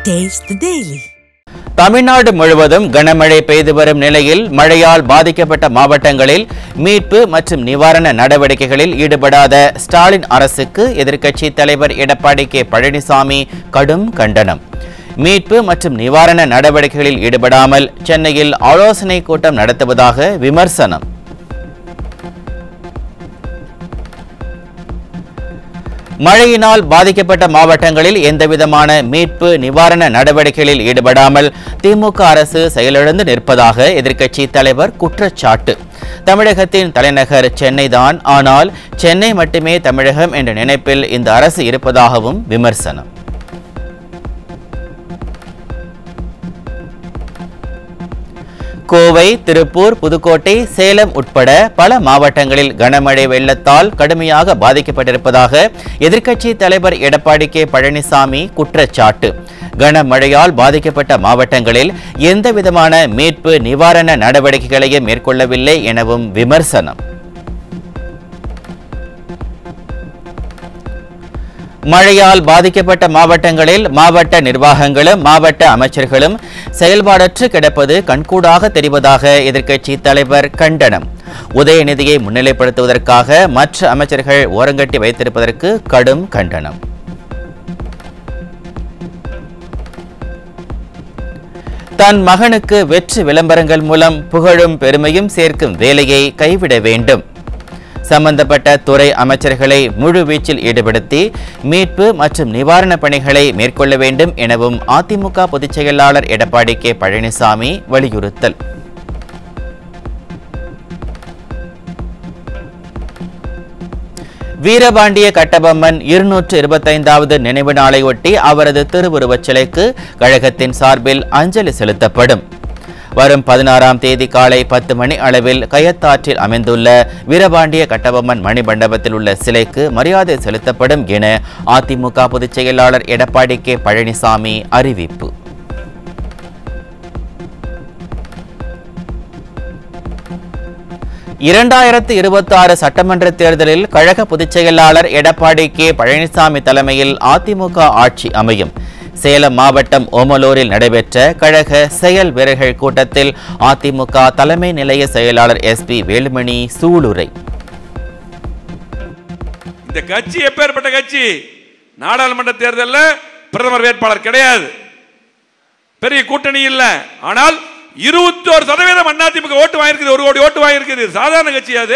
Taste the Daily. Tamil Nadu முழுவதும் கனமழை பெய்து வரும் நிலையில் மழையால் பாதிக்கப்பட்ட மாவட்டங்களில் மீட்பு மற்றும் நிவாரண நடவடிக்கைகளில் ஈடுபடாத ஸ்டாலின் அரசுக்கு எதிர்க்கட்சி தலைவர் எடப்பாடி கே பழனிசாமி கடும் கண்டனம் மீட்பு மற்றும் நிவாரண நடவடிக்கைகளில் ஈடுபடாமல் சென்னையில் ஆலோசனை கூட்டம் நடத்துவதாக விமர்சனம் மழையினால் பாதிக்கப்பட்ட மாவட்டங்களில் எந்தவிதமான மீட்பு நிவாரண நடவடிக்கைகளில் ஈடுபடாமல் திமுக அரசு செயலிழந்து நிற்பதாக எதிர்க்கட்சி தலைவர் குற்றச்சாட்டு தமிழகத்தின் தலைநகர் சென்னைதான் ஆனால் சென்னை மட்டுமே தமிழகம் என்ற நினைப்பில் இந்த அரசு இருப்பதாகவும் விமர்சனம் கோவை திருப்பூர் புதுக்கோட்டை சேலம் உட்பட பல மாவட்டங்களில் கனமழை வெள்ளத்தால் கடுமையாக பாதிக்கப்பட்டிருப்பதாக எதிர்க்கட்சி தலைவர் எடப்பாடி கே பழனிசாமி குற்றச்சாட்டு கனமழையால் பாதிக்கப்பட்ட மாவட்டங்களில் எந்தவிதமான மீட்பு நிவாரண நடவடிக்கைகளையும் மேற்கொள்ளவில்லை எனவும் விமர்சனம் மழையால் பாதிக்கப்பட்ட மாவட்டங்களில் மாவட்ட நிர்வாகங்களும் மாவட்ட அமைச்சர்களும் செயல்பாடற்று கிடப்பது கண்கூடாக தெரிவதாக எதிர்க்கட்சி தலைவர் கண்டனம் உதயநிதியை முன்னிலைப்படுத்துவதற்காக மற்ற அமைச்சர்கள் ஓரங்கட்டி வைத்திருப்பதற்கு கடும் கண்டனம் தன் மகனுக்கு வெற்றி விளம்பரங்கள் மூலம் புகழும் பெருமையும் சேர்க்கும் வேலையை கைவிட வேண்டும் சம்பந்தப்பட்ட துறை அமைச்சர்களை முழுவீச்சில் ஈடுபடுத்தி மீட்பு மற்றும் நிவாரணப் பணிகளை மேற்கொள்ள வேண்டும் எனவும் அதிமுக பொதுச் செயலாளர் எடப்பாடி கே பழனிசாமி வலியுறுத்தல் வீரபாண்டிய கட்டபொம்மன் இருநூற்று இருபத்தைந்தாவது நினைவு நாளையொட்டி அவரது திருவுருவச் சிலைக்கு கழகத்தின் சார்பில் அஞ்சலி செலுத்தப்படும் வரும் பதினாறாம் தேதி காலை பத்து மணி அளவில் கயத்தாற்றில் அமைந்துள்ள வீரபாண்டிய கட்டபொம்மன் மணிமண்டபத்தில் உள்ள சிலைக்கு மரியாதை செலுத்தப்படும் என அதிமுக பொதுச் செயலாளர் எடப்பாடி கே பழனிசாமி அறிவிப்பு இரண்டாயிரத்து இருபத்தி ஆறு சட்டமன்ற தேர்தலில் கழக பொதுச் செயலாளர் எடப்பாடி கே பழனிசாமி தலைமையில் அதிமுக ஆட்சி அமையும் சேலம் மாவட்டம் ஓமலூரில் நடைபெற்ற கழக செயல் வீரர்கள் கூட்டத்தில் அதிமுக தலைமை நிலைய செயலாளர் எஸ் பி வேலுமணி சூளுரை இந்த கட்சி எப்பேற்பட்ட கட்சி நாடாளுமன்ற தேர்தலில் பிரதமர் வேட்பாளர் கிடையாது பெரிய கூட்டணி இல்ல ஆனால் இருபத்தோரு சதவீதம் அதிமுக ஓட்டு வாங்கியிருக்குது ஒரு கோடி ஓட்டு வாங்கியிருக்குது சாதாரண கட்சி அது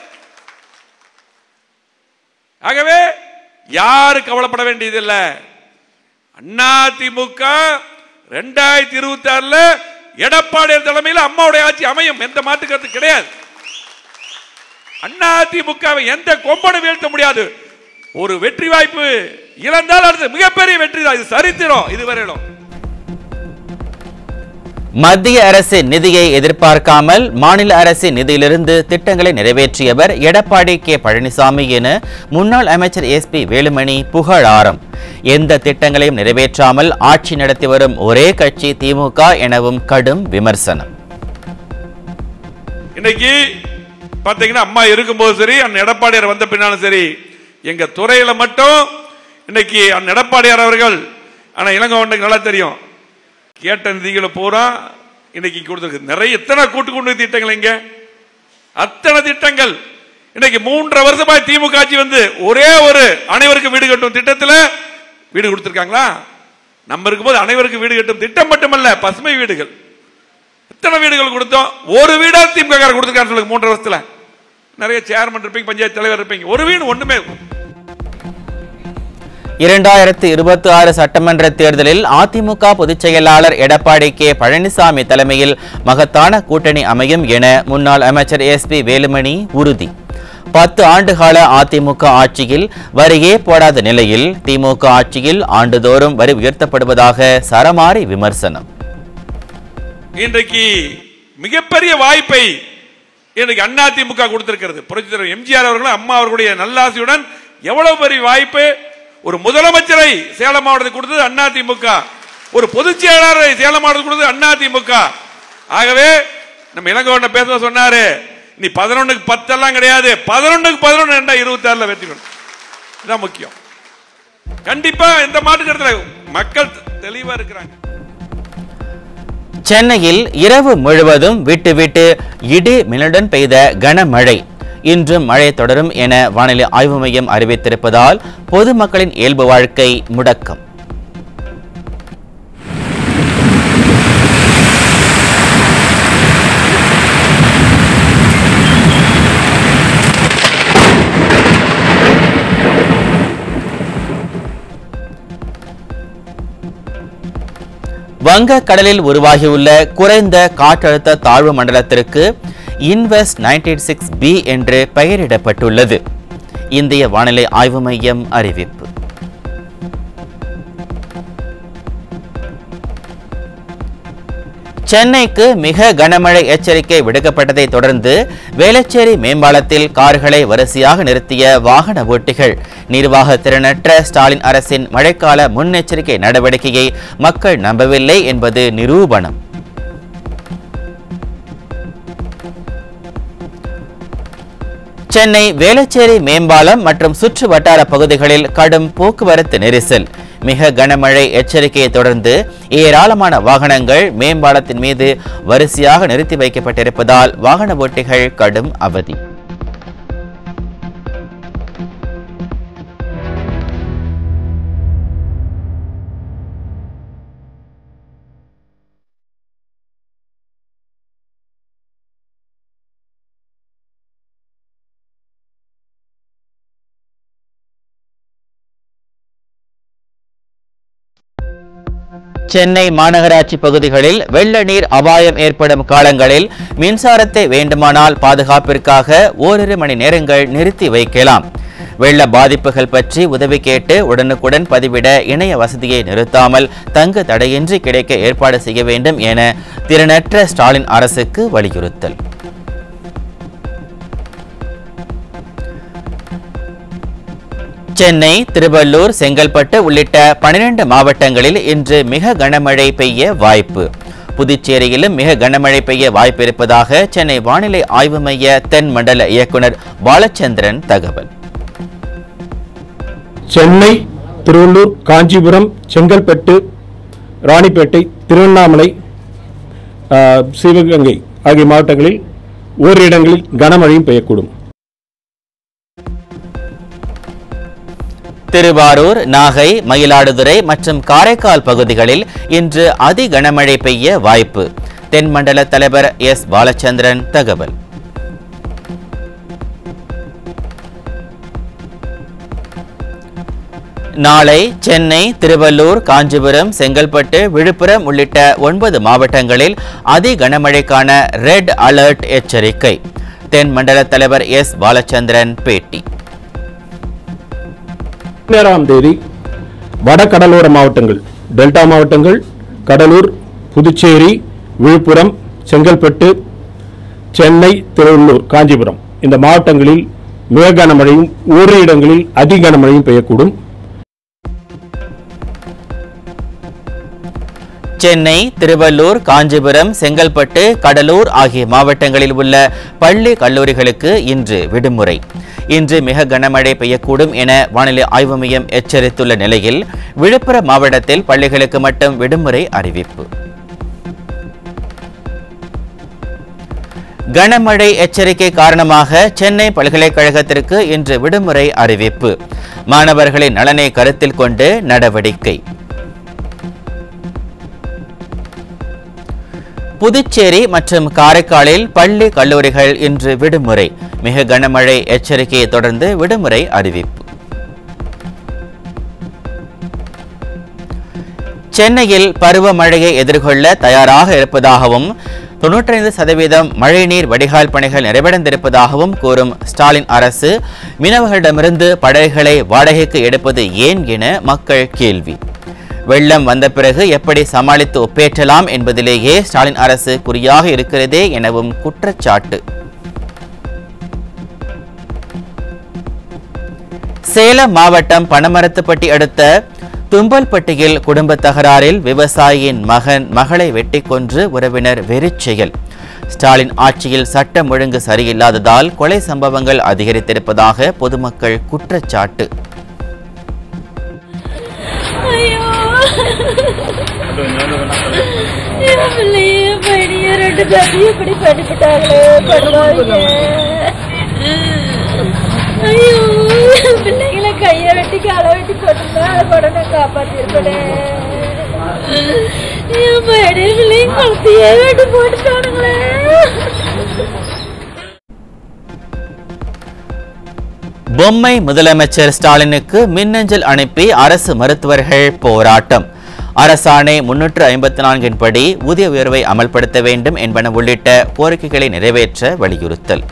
ஆகவே யாரு கவலைப்பட வேண்டியதில்லை அதிமுக ரெண்டாயிரத்தி இருபத்தி ஆறுல எடப்பாடியார் தலைமையில் அம்மாவுடைய ஆட்சி அமையும் எந்த மாற்று கருத்து கிடையாது அதிமுகவை எந்த கொம்பனும் வீழ்த்த முடியாது ஒரு வெற்றி வாய்ப்பு இழந்தால் அடுத்து மிகப்பெரிய வெற்றி தான் இது சரித்திரம் இதுவரையிலும் மத்திய அரசின் நிதியை எதிர்பார்க்காமல் மாநில அரசின் நிதியிலிருந்து திட்டங்களை நிறைவேற்றியவர் எடப்பாடி கே பழனிசாமி என முன்னாள் அமைச்சர் எஸ் பி வேலுமணி புகழாரம் எந்த திட்டங்களையும் நிறைவேற்றாமல் ஆட்சி நடத்தி வரும் ஒரே கட்சி திமுக எனவும் கடும் விமர்சனம் இன்னைக்கு பாத்தீங்கன்னா அம்மா இருக்கும்போது சரி அண்ணன் எடப்பாடியார் வந்த பின்னாலும் சரி எங்க துறையில மட்டும் இன்னைக்கு அண்ணன் எடப்பாடியார் அவர்கள் ஆனா இளங்கோவனுக்கு நல்லா தெரியும் கேட்ட நிதிகளை பூரா இன்னைக்கு கொடுத்துருக்கு நிறைய எத்தனை கூட்டு கொண்டு திட்டங்கள் இங்க அத்தனை திட்டங்கள் இன்னைக்கு மூன்றரை வருஷமா திமுக ஆட்சி வந்து ஒரே ஒரு அனைவருக்கும் வீடு கட்டும் திட்டத்தில் வீடு கொடுத்திருக்காங்களா நம்ம இருக்கும்போது அனைவருக்கும் வீடு கட்டும் திட்டம் மட்டுமல்ல பசுமை வீடுகள் எத்தனை வீடுகள் கொடுத்தோம் ஒரு வீடா திமுக காரர் கொடுத்துருக்காரு சொல்லுங்க மூன்று வருஷத்துல நிறைய சேர்மன் இருப்பீங்க பஞ்சாயத்து தலைவர் இருப்பீங்க ஒரு வீடு ஒண்ணுமே இரண்டாயிரத்து இருபத்தி ஆறு சட்டமன்ற தேர்தலில் அதிமுக பொதுச் செயலாளர் எடப்பாடி கே பழனிசாமி தலைமையில் மகத்தான கூட்டணி அமையும் என முன்னாள் அமைச்சர் எஸ் பி வேலுமணி உறுதி பத்து ஆண்டுகால அதிமுக ஆட்சியில் வரியே போடாத நிலையில் திமுக ஆட்சியில் ஆண்டுதோறும் வரி உயர்த்தப்படுவதாக சரமாரி விமர்சனம் இன்றைக்கு மிகப்பெரிய வாய்ப்பை இன்றைக்கு அதிமுக கொடுத்திருக்கிறது புரட்சி தலைவர் எம்ஜிஆர் அவர்களும் அம்மா அவர்களுடைய நல்லாசியுடன் எவ்வளவு பெரிய வாய்ப்பு ஒரு முதலமைச்சரை சேலம் மாவட்டத்துக்கு கொடுத்தது அதிமுக ஒரு பொதுச் செயலாளரை சேலம் மாவட்டத்துக்கு கொடுத்தது அதிமுக ஆகவே நம்ம இளங்கோவன பேச சொன்னாரு நீ பதினொன்னுக்கு பத்தெல்லாம் கிடையாது பதினொன்னுக்கு பதினொன்று ரெண்டா இருபத்தி ஆறுல வெற்றி பெறும் இதுதான் முக்கியம் கண்டிப்பா எந்த மாற்று கருத்துல மக்கள் தெளிவா இருக்கிறாங்க சென்னையில் இரவு முழுவதும் விட்டு விட்டு இடி மின்னலுடன் பெய்த கனமழை இன்றும் மழை தொடரும் என வானிலை ஆய்வு மையம் அறிவித்திருப்பதால் பொதுமக்களின் இயல்பு வாழ்க்கை முடக்கம் வங்க கடலில் உருவாகியுள்ள குறைந்த காற்றழுத்த தாழ்வு மண்டலத்திற்கு இன்வெஸ்ட் நைன்டி சிக்ஸ் பி என்று பெயரிடப்பட்டுள்ளது இந்திய வானிலை ஆய்வு மையம் அறிவிப்பு சென்னைக்கு மிக கனமழை எச்சரிக்கை விடுக்கப்பட்டதை தொடர்ந்து வேளச்சேரி மேம்பாலத்தில் கார்களை வரிசையாக நிறுத்திய வாகன ஓட்டிகள் நிர்வாக திறனற்ற ஸ்டாலின் அரசின் மழைக்கால முன்னெச்சரிக்கை நடவடிக்கையை மக்கள் நம்பவில்லை என்பது நிரூபணம் சென்னை வேளச்சேரி மேம்பாலம் மற்றும் சுற்று வட்டார பகுதிகளில் கடும் போக்குவரத்து நெரிசல் மிக கனமழை எச்சரிக்கையை தொடர்ந்து ஏராளமான வாகனங்கள் மேம்பாலத்தின் மீது வரிசையாக நிறுத்தி வைக்கப்பட்டிருப்பதால் வாகன ஓட்டிகள் கடும் அவதி சென்னை மாநகராட்சி பகுதிகளில் வெள்ள நீர் அபாயம் ஏற்படும் காலங்களில் மின்சாரத்தை வேண்டுமானால் பாதுகாப்பிற்காக ஓரிரு மணி நேரங்கள் நிறுத்தி வைக்கலாம் வெள்ள பாதிப்புகள் பற்றி உதவி கேட்டு உடனுக்குடன் பதிவிட இணைய வசதியை நிறுத்தாமல் தங்கு தடையின்றி கிடைக்க ஏற்பாடு செய்ய வேண்டும் என திறனற்ற ஸ்டாலின் அரசுக்கு வலியுறுத்தல் சென்னை திருவள்ளூர் செங்கல்பட்டு உள்ளிட்ட பனிரெண்டு மாவட்டங்களில் இன்று மிக கனமழை பெய்ய வாய்ப்பு புதுச்சேரியிலும் மிக கனமழை பெய்ய வாய்ப்பு இருப்பதாக சென்னை வானிலை ஆய்வு மைய தென் மண்டல இயக்குனர் பாலச்சந்திரன் தகவல் சென்னை திருவள்ளூர் காஞ்சிபுரம் செங்கல்பட்டு ராணிப்பேட்டை திருவண்ணாமலை ஆ, சிவகங்கை ஆகிய மாவட்டங்களில் ஓரிரு இடங்களில் கனமழையும் பெய்யக்கூடும் திருவாரூர் நாகை மயிலாடுதுறை மற்றும் காரைக்கால் பகுதிகளில் இன்று அதி கனமழை பெய்ய வாய்ப்பு தென்மண்டல தலைவர் எஸ் பாலச்சந்திரன் தகவல் நாளை சென்னை திருவள்ளூர் காஞ்சிபுரம் செங்கல்பட்டு விழுப்புரம் உள்ளிட்ட ஒன்பது மாவட்டங்களில் அதி கனமழைக்கான ரெட் அலர்ட் எச்சரிக்கை தென் மண்டல தலைவர் எஸ் பாலச்சந்திரன் பேட்டி பதினேழாம் தேதி வட கடலோர மாவட்டங்கள் டெல்டா மாவட்டங்கள் கடலூர் புதுச்சேரி விழுப்புரம் செங்கல்பட்டு சென்னை திருவள்ளூர் காஞ்சிபுரம் இந்த மாவட்டங்களில் மிக கனமழையும் ஓரிரு இடங்களில் அதி கனமழையும் பெய்யக்கூடும் சென்னை திருவள்ளூர் காஞ்சிபுரம் செங்கல்பட்டு கடலூர் ஆகிய மாவட்டங்களில் உள்ள பள்ளி கல்லூரிகளுக்கு இன்று விடுமுறை இன்று மிக கனமழை பெய்யக்கூடும் என வானிலை ஆய்வு மையம் எச்சரித்துள்ள நிலையில் விழுப்புரம் மாவட்டத்தில் பள்ளிகளுக்கு மட்டும் விடுமுறை அறிவிப்பு கனமழை எச்சரிக்கை காரணமாக சென்னை பல்கலைக்கழகத்திற்கு இன்று விடுமுறை அறிவிப்பு மாணவர்களின் நலனை கருத்தில் கொண்டு நடவடிக்கை புதுச்சேரி மற்றும் காரைக்காலில் பள்ளி கல்லூரிகள் இன்று விடுமுறை மிக கனமழை எச்சரிக்கையை தொடர்ந்து விடுமுறை அறிவிப்பு சென்னையில் பருவமழையை எதிர்கொள்ள தயாராக இருப்பதாகவும் தொன்னூற்றைந்து சதவீதம் மழைநீர் வடிகால் பணிகள் நிறைவடைந்திருப்பதாகவும் கூறும் ஸ்டாலின் அரசு மீனவர்களிடமிருந்து படகுகளை வாடகைக்கு எடுப்பது ஏன் என மக்கள் கேள்வி வெள்ளம் வந்த பிறகு எப்படி சமாளித்து ஒப்பேற்றலாம் என்பதிலேயே ஸ்டாலின் அரசு குறியாக இருக்கிறதே எனவும் குற்றச்சாட்டு சேலம் மாவட்டம் பனமரத்துப்பட்டி அடுத்த தும்பல்பட்டியில் குடும்ப தகராறில் விவசாயியின் மகன் மகளை வெட்டி கொன்று உறவினர் வெறிச்செயல் ஸ்டாலின் ஆட்சியில் சட்டம் ஒழுங்கு சரியில்லாததால் கொலை சம்பவங்கள் அதிகரித்திருப்பதாக பொதுமக்கள் குற்றச்சாட்டு ஐயோ என் பிள்ளையும் பையனையும் ரெண்டு பேரையும் இப்படி பண்ணிவிட்டாங்களே பண்ணுவாங்க ஐயோ என் பிள்ளைங்களை கையை வெட்டி காலை வெட்டி போட்டுருந்தா அதை கூட நான் காப்பாத்திருப்பேன் என் பையனையும் பிள்ளையும் கழுத்தையே வெட்டி போட்டுட்டானுங்களே பொம்மை முதலமைச்சர் ஸ்டாலினுக்கு மின்னஞ்சல் அனுப்பி அரசு மருத்துவர்கள் போராட்டம் அரசாணை முன்னூற்று ஐம்பத்தி நான்கின் படி ஊதிய உயர்வை அமல்படுத்த வேண்டும் என்பன உள்ளிட்ட கோரிக்கைகளை நிறைவேற்ற வலியுறுத்தல்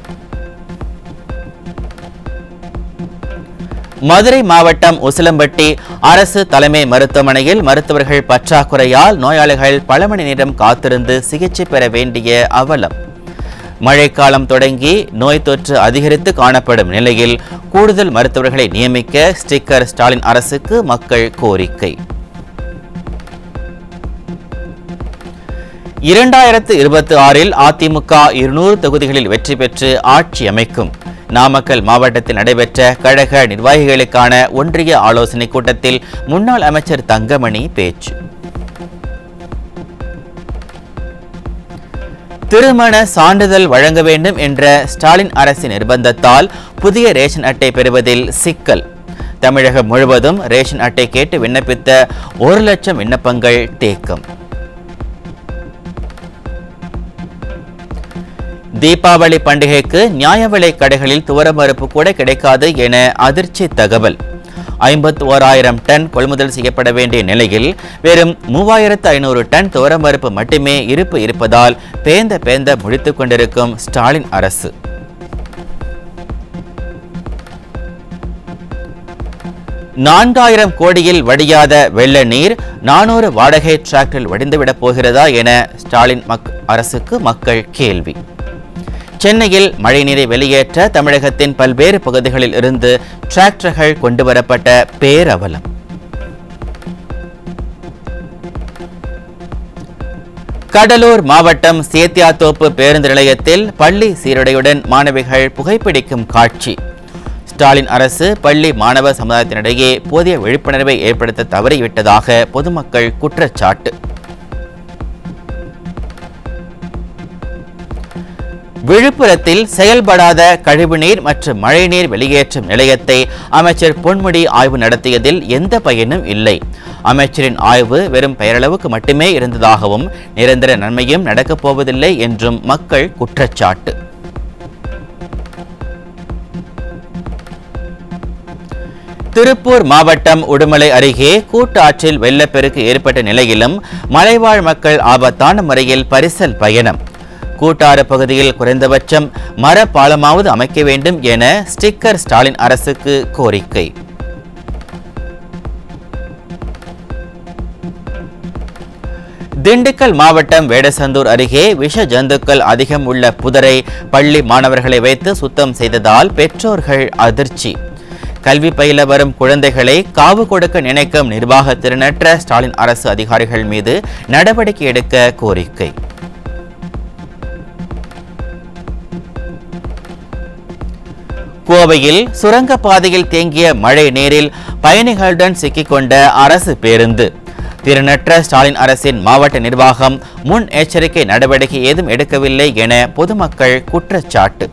மதுரை மாவட்டம் உசிலம்பட்டி அரசு தலைமை மருத்துவமனையில் மருத்துவர்கள் பற்றாக்குறையால் நோயாளிகள் பல மணி நேரம் காத்திருந்து சிகிச்சை பெற வேண்டிய அவலம் மழைக்காலம் தொடங்கி நோய் தொற்று அதிகரித்து காணப்படும் நிலையில் கூடுதல் மருத்துவர்களை நியமிக்க ஸ்டிக்கர் ஸ்டாலின் அரசுக்கு மக்கள் கோரிக்கை இரண்டாயிரத்து இருபத்தி ஆறில் அதிமுக இருநூறு தொகுதிகளில் வெற்றி பெற்று ஆட்சி அமைக்கும் நாமக்கல் மாவட்டத்தில் நடைபெற்ற கழக நிர்வாகிகளுக்கான ஒன்றிய ஆலோசனைக் கூட்டத்தில் முன்னாள் அமைச்சர் தங்கமணி பேச்சு திருமண சான்றிதழ் வழங்க வேண்டும் என்ற ஸ்டாலின் அரசின் நிர்பந்தத்தால் புதிய ரேஷன் அட்டை பெறுவதில் சிக்கல் தமிழகம் முழுவதும் ரேஷன் அட்டை கேட்டு விண்ணப்பித்த ஒரு லட்சம் விண்ணப்பங்கள் தேக்கம் தீபாவளி பண்டிகைக்கு நியாய விலை கடைகளில் துவரமறுப்பு கூட கிடைக்காது என அதிர்ச்சி தகவல் ஐம்பத்தி ஓராயிரம் டன் கொள்முதல் செய்யப்பட வேண்டிய நிலையில் வெறும் மூவாயிரத்து ஐநூறு டன் துவரமறுப்பு மட்டுமே இருப்பு இருப்பதால் பேந்த பேந்த முடித்துக் கொண்டிருக்கும் ஸ்டாலின் அரசு நான்காயிரம் கோடியில் வடியாத வெள்ள நீர் நானூறு வாடகை டிராக்டரில் வடிந்துவிடப் போகிறதா என ஸ்டாலின் மக் அரசுக்கு மக்கள் கேள்வி சென்னையில் மழைநீரை வெளியேற்ற தமிழகத்தின் பல்வேறு பகுதிகளில் இருந்து டிராக்டர்கள் கொண்டுவரப்பட்ட பேரவலம் கடலூர் மாவட்டம் சேத்தியாத்தோப்பு பேருந்து நிலையத்தில் பள்ளி சீருடையுடன் மாணவிகள் புகைப்பிடிக்கும் காட்சி ஸ்டாலின் அரசு பள்ளி மாணவ சமுதாயத்தினிடையே போதிய விழிப்புணர்வை ஏற்படுத்த தவறிவிட்டதாக பொதுமக்கள் குற்றச்சாட்டு விழுப்புரத்தில் செயல்படாத கழிவுநீர் மற்றும் மழைநீர் வெளியேற்றும் நிலையத்தை அமைச்சர் பொன்முடி ஆய்வு நடத்தியதில் எந்த பயனும் இல்லை அமைச்சரின் ஆய்வு வெறும் பெயரளவுக்கு மட்டுமே இருந்ததாகவும் நிரந்தர நன்மையும் நடக்கப் போவதில்லை என்றும் மக்கள் குற்றச்சாட்டு திருப்பூர் மாவட்டம் உடுமலை அருகே கூட்டாற்றில் வெள்ளப்பெருக்கு ஏற்பட்ட நிலையிலும் மலைவாழ் மக்கள் ஆபத்தான முறையில் பரிசல் பயணம் கூட்டாறு பகுதியில் குறைந்தபட்சம் மர பாலமாவது அமைக்க வேண்டும் என ஸ்டிக்கர் ஸ்டாலின் அரசுக்கு கோரிக்கை திண்டுக்கல் மாவட்டம் வேடசந்தூர் அருகே விஷ ஜந்துக்கள் அதிகம் உள்ள புதரை பள்ளி மாணவர்களை வைத்து சுத்தம் செய்ததால் பெற்றோர்கள் அதிர்ச்சி கல்வி பயில வரும் குழந்தைகளை காவு கொடுக்க நினைக்கும் நிர்வாக திறனற்ற ஸ்டாலின் அரசு அதிகாரிகள் மீது நடவடிக்கை எடுக்க கோரிக்கை கோவையில் சுரங்கப்பாதையில் தேங்கிய மழை நீரில் பயணிகளுடன் சிக்கிக்கொண்ட அரசு பேருந்து திறனற்ற ஸ்டாலின் அரசின் மாவட்ட நிர்வாகம் முன் எச்சரிக்கை நடவடிக்கை ஏதும் எடுக்கவில்லை என பொதுமக்கள் குற்றச்சாட்டு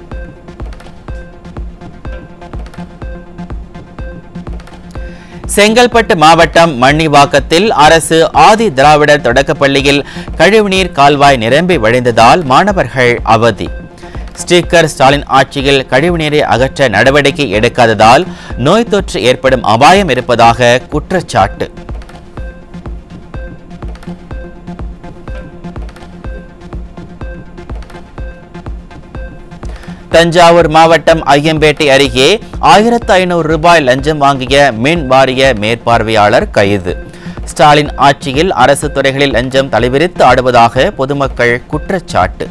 செங்கல்பட்டு மாவட்டம் மண்ணிவாக்கத்தில் அரசு ஆதி திராவிடர் தொடக்கப் பள்ளியில் கழிவுநீர் கால்வாய் நிரம்பி வழிந்ததால் மாணவர்கள் அவதி ஸ்டிக்கர் ஸ்டாலின் ஆட்சியில் கழிவுநீரை அகற்ற நடவடிக்கை எடுக்காததால் நோய் தொற்று ஏற்படும் அபாயம் இருப்பதாக குற்றச்சாட்டு தஞ்சாவூர் மாவட்டம் ஐயம்பேட்டை அருகே ஆயிரத்து ஐநூறு ரூபாய் லஞ்சம் வாங்கிய மின் வாரிய மேற்பார்வையாளர் கைது ஸ்டாலின் ஆட்சியில் அரசு துறைகளில் லஞ்சம் தலைவிரித்து ஆடுவதாக பொதுமக்கள் குற்றச்சாட்டு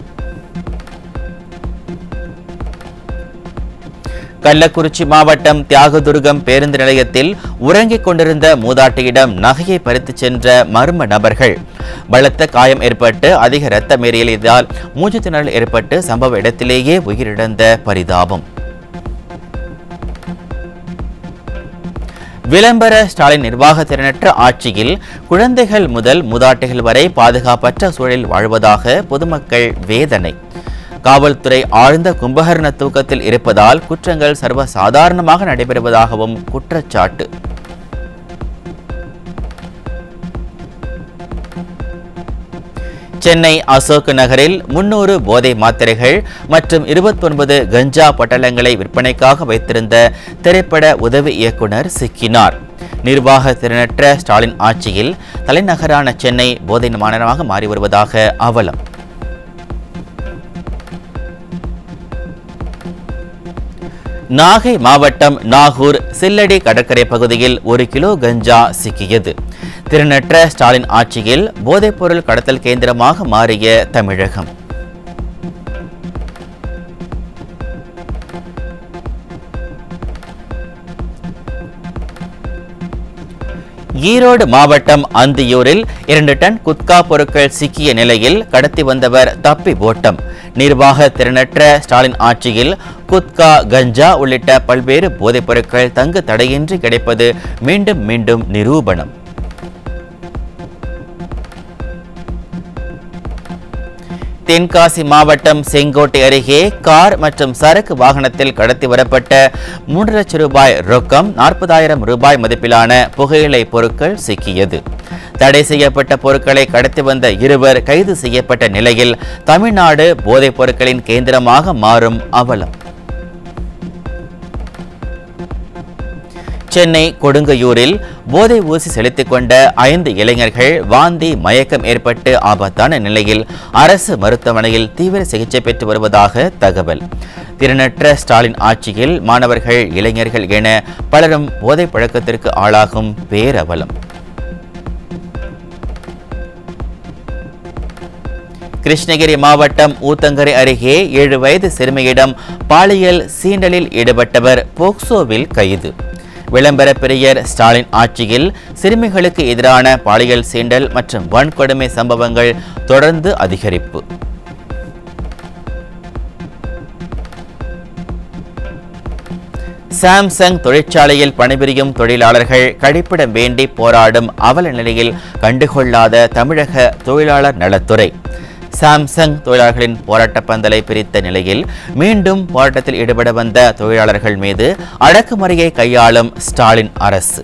கள்ளக்குறிச்சி மாவட்டம் தியாகதுர்கம் பேருந்து நிலையத்தில் உறங்கிக் கொண்டிருந்த மூதாட்டியிடம் நகையை பறித்துச் சென்ற மர்ம நபர்கள் பலத்த காயம் ஏற்பட்டு அதிக இரத்தம் ஏறியதால் மூச்சு திணறல் ஏற்பட்டு சம்பவ இடத்திலேயே உயிரிழந்த பரிதாபம் விளம்பர ஸ்டாலின் நிர்வாக திறனற்ற ஆட்சியில் குழந்தைகள் முதல் மூதாட்டிகள் வரை பாதுகாப்பற்ற சூழலில் வாழ்வதாக பொதுமக்கள் வேதனை காவல்துறை ஆழ்ந்த கும்பகர்ண தூக்கத்தில் இருப்பதால் குற்றங்கள் சர்வ சாதாரணமாக நடைபெறுவதாகவும் குற்றச்சாட்டு சென்னை அசோக் நகரில் முன்னூறு போதை மாத்திரைகள் மற்றும் 29 கஞ்சா பட்டலங்களை விற்பனைக்காக வைத்திருந்த திரைப்பட உதவி இயக்குனர் சிக்கினார் நிர்வாக திறனற்ற ஸ்டாலின் ஆட்சியில் தலைநகரான சென்னை போதை மாநகரமாக மாறி வருவதாக அவலம் நாகை மாவட்டம் நாகூர் சில்லடி கடற்கரை பகுதியில் ஒரு கிலோ கஞ்சா சிக்கியது திறனற்ற ஸ்டாலின் ஆட்சியில் போதைப்பொருள் கடத்தல் கேந்திரமாக மாறிய தமிழகம் ஈரோடு மாவட்டம் அந்தியூரில் இரண்டு டன் குட்கா பொருட்கள் சிக்கிய நிலையில் கடத்தி வந்தவர் தப்பி ஓட்டம் நிர்வாக திறனற்ற ஸ்டாலின் ஆட்சியில் குட்கா கஞ்சா உள்ளிட்ட பல்வேறு போதைப் பொருட்கள் தங்கு தடையின்றி கிடைப்பது மீண்டும் மீண்டும் நிரூபணம் தென்காசி மாவட்டம் செங்கோட்டை அருகே கார் மற்றும் சரக்கு வாகனத்தில் கடத்தி வரப்பட்ட மூன்று லட்சம் ரூபாய் ரொக்கம் நாற்பதாயிரம் ரூபாய் மதிப்பிலான புகையிலை பொருட்கள் சிக்கியது தடை செய்யப்பட்ட பொருட்களை கடத்தி வந்த இருவர் கைது செய்யப்பட்ட நிலையில் தமிழ்நாடு போதைப் பொருட்களின் கேந்திரமாக மாறும் அவலம் சென்னை கொடுங்கையூரில் போதை ஊசி செலுத்திக் கொண்ட ஐந்து இளைஞர்கள் வாந்தி மயக்கம் ஏற்பட்டு ஆபத்தான நிலையில் அரசு மருத்துவமனையில் தீவிர சிகிச்சை பெற்று வருவதாக தகவல் திறனற்ற ஸ்டாலின் ஆட்சியில் மாணவர்கள் இளைஞர்கள் என பலரும் போதை பழக்கத்திற்கு ஆளாகும் பேரவலம் கிருஷ்ணகிரி மாவட்டம் ஊத்தங்கரை அருகே ஏழு வயது சிறுமியிடம் பாலியல் சீண்டலில் ஈடுபட்டவர் போக்சோவில் கைது விளம்பர பிரியர் ஸ்டாலின் ஆட்சியில் சிறுமிகளுக்கு எதிரான பாலியல் சீண்டல் மற்றும் வன்கொடுமை சம்பவங்கள் தொடர்ந்து அதிகரிப்பு சாம்சங் தொழிற்சாலையில் பணிபுரியும் தொழிலாளர்கள் கழிப்பிடம் வேண்டி போராடும் அவல நிலையில் கண்டுகொள்ளாத தமிழக தொழிலாளர் நலத்துறை சாம்சங் தொழிலாளர்களின் போராட்ட பந்தலை பிரித்த நிலையில் மீண்டும் போராட்டத்தில் ஈடுபட வந்த தொழிலாளர்கள் மீது அடக்குமுறையை கையாளும் ஸ்டாலின் அரசு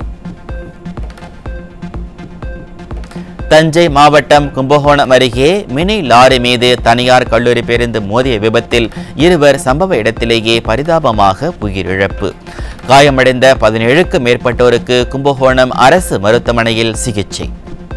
தஞ்சை மாவட்டம் கும்பகோணம் அருகே மினி லாரி மீது தனியார் கல்லூரி பேருந்து மோதிய விபத்தில் இருவர் சம்பவ இடத்திலேயே பரிதாபமாக உயிரிழப்பு காயமடைந்த பதினேழுக்கும் மேற்பட்டோருக்கு கும்பகோணம் அரசு மருத்துவமனையில் சிகிச்சை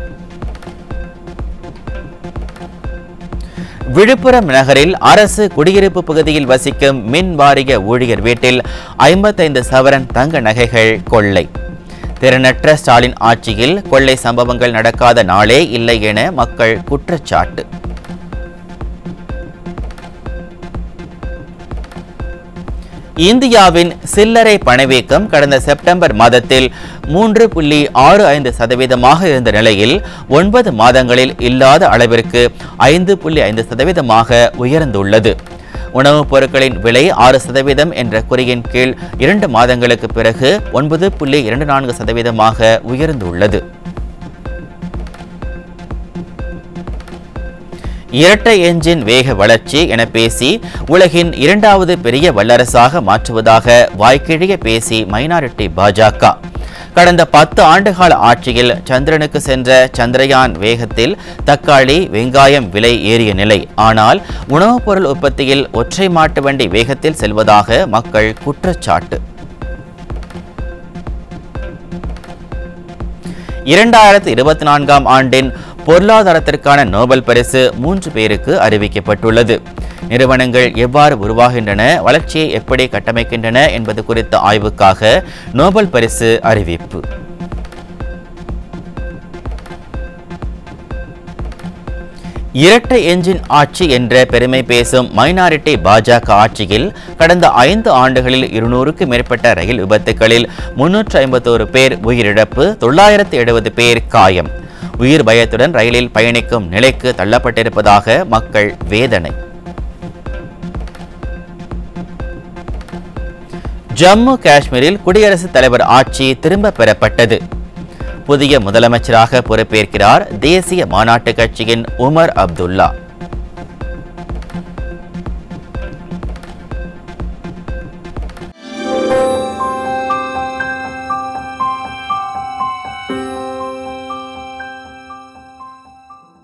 விழுப்புரம் நகரில் அரசு குடியிருப்பு பகுதியில் வசிக்கும் மின் வாரிய ஊழியர் வீட்டில் ஐம்பத்தைந்து சவரன் தங்க நகைகள் கொள்ளை திறனற்ற ஸ்டாலின் ஆட்சியில் கொள்ளை சம்பவங்கள் நடக்காத நாளே இல்லை என மக்கள் குற்றச்சாட்டு இந்தியாவின் சில்லறை பணவீக்கம் கடந்த செப்டம்பர் மாதத்தில் மூன்று புள்ளி ஆறு ஐந்து சதவீதமாக இருந்த நிலையில் ஒன்பது மாதங்களில் இல்லாத அளவிற்கு ஐந்து புள்ளி ஐந்து சதவீதமாக உயர்ந்துள்ளது உணவுப் பொருட்களின் விலை ஆறு சதவீதம் என்ற குறியின் கீழ் இரண்டு மாதங்களுக்கு பிறகு ஒன்பது புள்ளி இரண்டு நான்கு சதவீதமாக உயர்ந்துள்ளது இரட்டை என்ஜின் வேக வளர்ச்சி என பேசி உலகின் இரண்டாவது பெரிய வல்லரசாக மாற்றுவதாக வாய்க்கிழிய பேசி மைனாரிட்டி பாஜக கடந்த பத்து ஆண்டுகால ஆட்சியில் சந்திரனுக்கு சென்ற சந்திரயான் வேகத்தில் தக்காளி வெங்காயம் விலை ஏறிய நிலை ஆனால் உணவுப் பொருள் உற்பத்தியில் ஒற்றை மாட்டு வண்டி வேகத்தில் செல்வதாக மக்கள் குற்றச்சாட்டு இரண்டாயிரத்தி இருபத்தி நான்காம் ஆண்டின் பொருளாதாரத்திற்கான நோபல் பரிசு மூன்று பேருக்கு அறிவிக்கப்பட்டுள்ளது நிறுவனங்கள் எவ்வாறு உருவாகின்றன வளர்ச்சியை எப்படி கட்டமைக்கின்றன என்பது குறித்த ஆய்வுக்காக நோபல் பரிசு அறிவிப்பு இரட்டை என்ஜின் ஆட்சி என்ற பெருமை பேசும் மைனாரிட்டி பாஜக ஆட்சியில் கடந்த ஐந்து ஆண்டுகளில் இருநூறுக்கு மேற்பட்ட ரயில் விபத்துகளில் முன்னூற்று ஐம்பத்தோரு பேர் உயிரிழப்பு தொள்ளாயிரத்து எழுபது பேர் காயம் உயிர் பயத்துடன் ரயிலில் பயணிக்கும் நிலைக்கு தள்ளப்பட்டிருப்பதாக மக்கள் வேதனை ஜம்மு காஷ்மீரில் குடியரசுத் தலைவர் ஆட்சி திரும்ப பெறப்பட்டது புதிய முதலமைச்சராக பொறுப்பேற்கிறார் தேசிய மாநாட்டு கட்சியின் உமர் அப்துல்லா